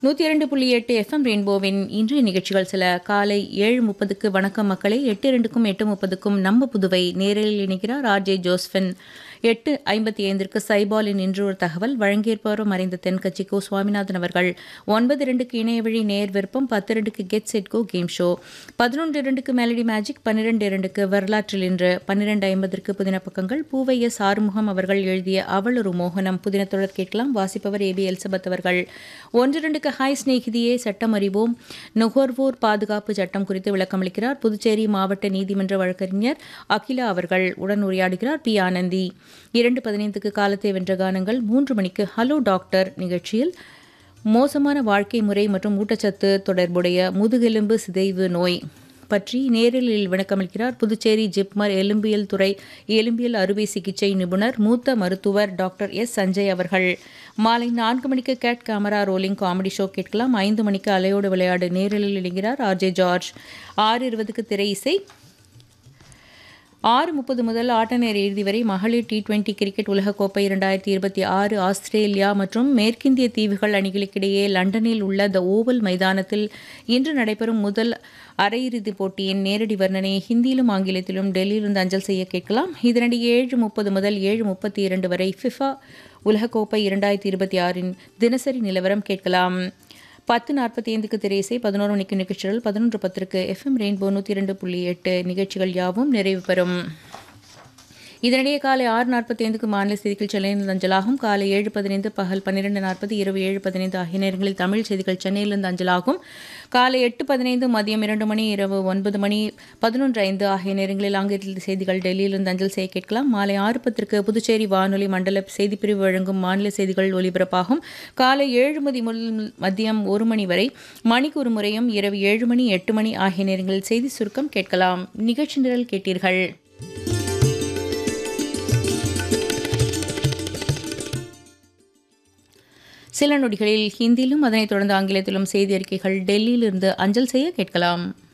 நூற்றி இரண்டு புள்ளி எட்டு எஃப்எம் ரெயின்போவின் இன்றைய நிகழ்ச்சிகள் சில காலை ஏழு முப்பதுக்கு வணக்கம் மக்களை எட்டு இரண்டுக்கும் எட்டு முப்பதுக்கும் நம்ம புதுவை நேரில் இணைக்கிறார் ஆர்ஜே ஜோஸ்பின் எட்டு ஐம்பத்தி ஐந்திற்கு சைபாலின் இன்று ஒரு தகவல் வழங்கியிருப்பவரும் மறைந்த தென்கட்சி கோ சுவாமிநாதன் அவர்கள் ஒன்பது இரண்டுக்கு இணையவழி நேர் விருப்பம் பத்து இரண்டுக்கு get set go game show பதினொன்று இரண்டுக்கு மெலடி மேஜிக் பன்னிரெண்டு இரண்டுக்கு வரலாற்றில் இன்று பன்னிரெண்டு ஐம்பதற்கு புதின பக்கங்கள் பூவைய சாறுமுகம் அவர்கள் எழுதிய அவள் ஒரு மோகனம் புதின தொடர் கேட்கலாம் வாசிப்பவர் ஏபி எல்சபத் அவர்கள் ஒன்று இரண்டுக்கு ஹாய் ஸ்நேகிதியே சட்டம் அறிவோம் நுகர்வோர் பாதுகாப்பு சட்டம் குறித்து விளக்கமளிக்கிறார் புதுச்சேரி மாவட்ட நீதிமன்ற வழக்கறிஞர் அகிலா அவர்கள் உடன் உரையாடுகிறார் பி ஆனந்தி இரண்டு பதினைந்துக்கு காலத்தை வென்ற கானங்கள் மூன்று மணிக்கு ஹலோ டாக்டர் நிகழ்ச்சியில் மோசமான வாழ்க்கை முறை மற்றும் ஊட்டச்சத்து தொடர்புடைய முதுகெலும்பு சிதைவு நோய் பற்றி நேரில் விளக்கமளிக்கிறார் புதுச்சேரி ஜிப்மர் எலும்பியல் துறை எலும்பியல் அறுவை சிகிச்சை நிபுணர் மூத்த மருத்துவர் டாக்டர் எஸ் சஞ்சய் அவர்கள் மாலை நான்கு மணிக்கு get camera rolling comedy show கேட்கலாம் ஐந்து மணிக்கு அலையோடு விளையாடு நேரில் இணைகிறார் ஆர்ஜே ஜார்ஜ் ஆறு இருபதுக்கு திரை இசை ஆறு முப்பது முதல் ஆட்ட நேர இறுதி வரை மகளிர் டி டுவெண்டி கிரிக்கெட் உலகக்கோப்பை இரண்டாயிரத்தி இருபத்தி ஆறு ஆஸ்திரேலியா மற்றும் மேற்கிந்திய தீவுகள் அணிகளுக்கிடையே லண்டனில் உள்ள த ஓவல் மைதானத்தில் இன்று நடைபெறும் முதல் அரையிறுதிப் போட்டியின் நேரடி வர்ணனை ஹிந்தியிலும் ஆங்கிலத்திலும் டெல்லியிலிருந்து அஞ்சல் செய்ய கேட்கலாம் இதனிடையே ஏழு முப்பது முதல் ஏழு முப்பத்தி இரண்டு வரை ஃபிஃபா உலகக்கோப்பை இரண்டாயிரத்தி இருபத்தி ஆறின் தினசரி நிலவரம் கேட்கலாம் பத்து நாற்பத்தி ஐந்துக்கு திரைசை பதினோரு மணிக்கு நிகழ்ச்சிகள் பதினொன்று பத்திற்கு எஃப்எம் ரெயின்போ நூற்றி இரண்டு புள்ளி எட்டு நிகழ்ச்சிகள் யாவும் நிறைவு பெறும் இதனிடையே காலை ஆறு நாற்பத்தி ஐந்துக்கு மாநில செய்திகள் சென்னையிலிருந்து அஞ்சலாகும் காலை ஏழு பதினைந்து பகல் பன்னிரெண்டு நாற்பது இரவு ஏழு பதினைந்து ஆகிய நேரங்களில் தமிழ் செய்திகள் சென்னையிலிருந்து அஞ்சலாகும் காலை எட்டு பதினைந்து மதியம் இரண்டு மணி இரவு ஒன்பது மணி பதினொன்று ஐந்து ஆகிய நேரங்களில் ஆங்கிலத்தில் செய்திகள் டெல்லியிலிருந்து அஞ்சல் செய்ய கேட்கலாம் மாலை ஆறு பத்திற்கு புதுச்சேரி வானொலி மண்டல செய்திப்பிரிவு வழங்கும் மாநில செய்திகள் ஒலிபரப்பாகும் காலை ஏழு மதி முதல் மதியம் ஒரு மணி வரை மணிக்கு ஒரு முறையும் இரவு ஏழு மணி எட்டு மணி ஆகிய நேரங்களில் செய்தி சுருக்கம் கேட்கலாம் நிகழ்ச்சி நிரல் கேட்டீர்கள் சில நொடிகளில் ஹிந்தியிலும் அதனைத் தொடர்ந்து ஆங்கிலத்திலும் செய்தி அறிக்கைகள் டெல்லியிலிருந்து அஞ்சல் செய்ய கேட்கலாம்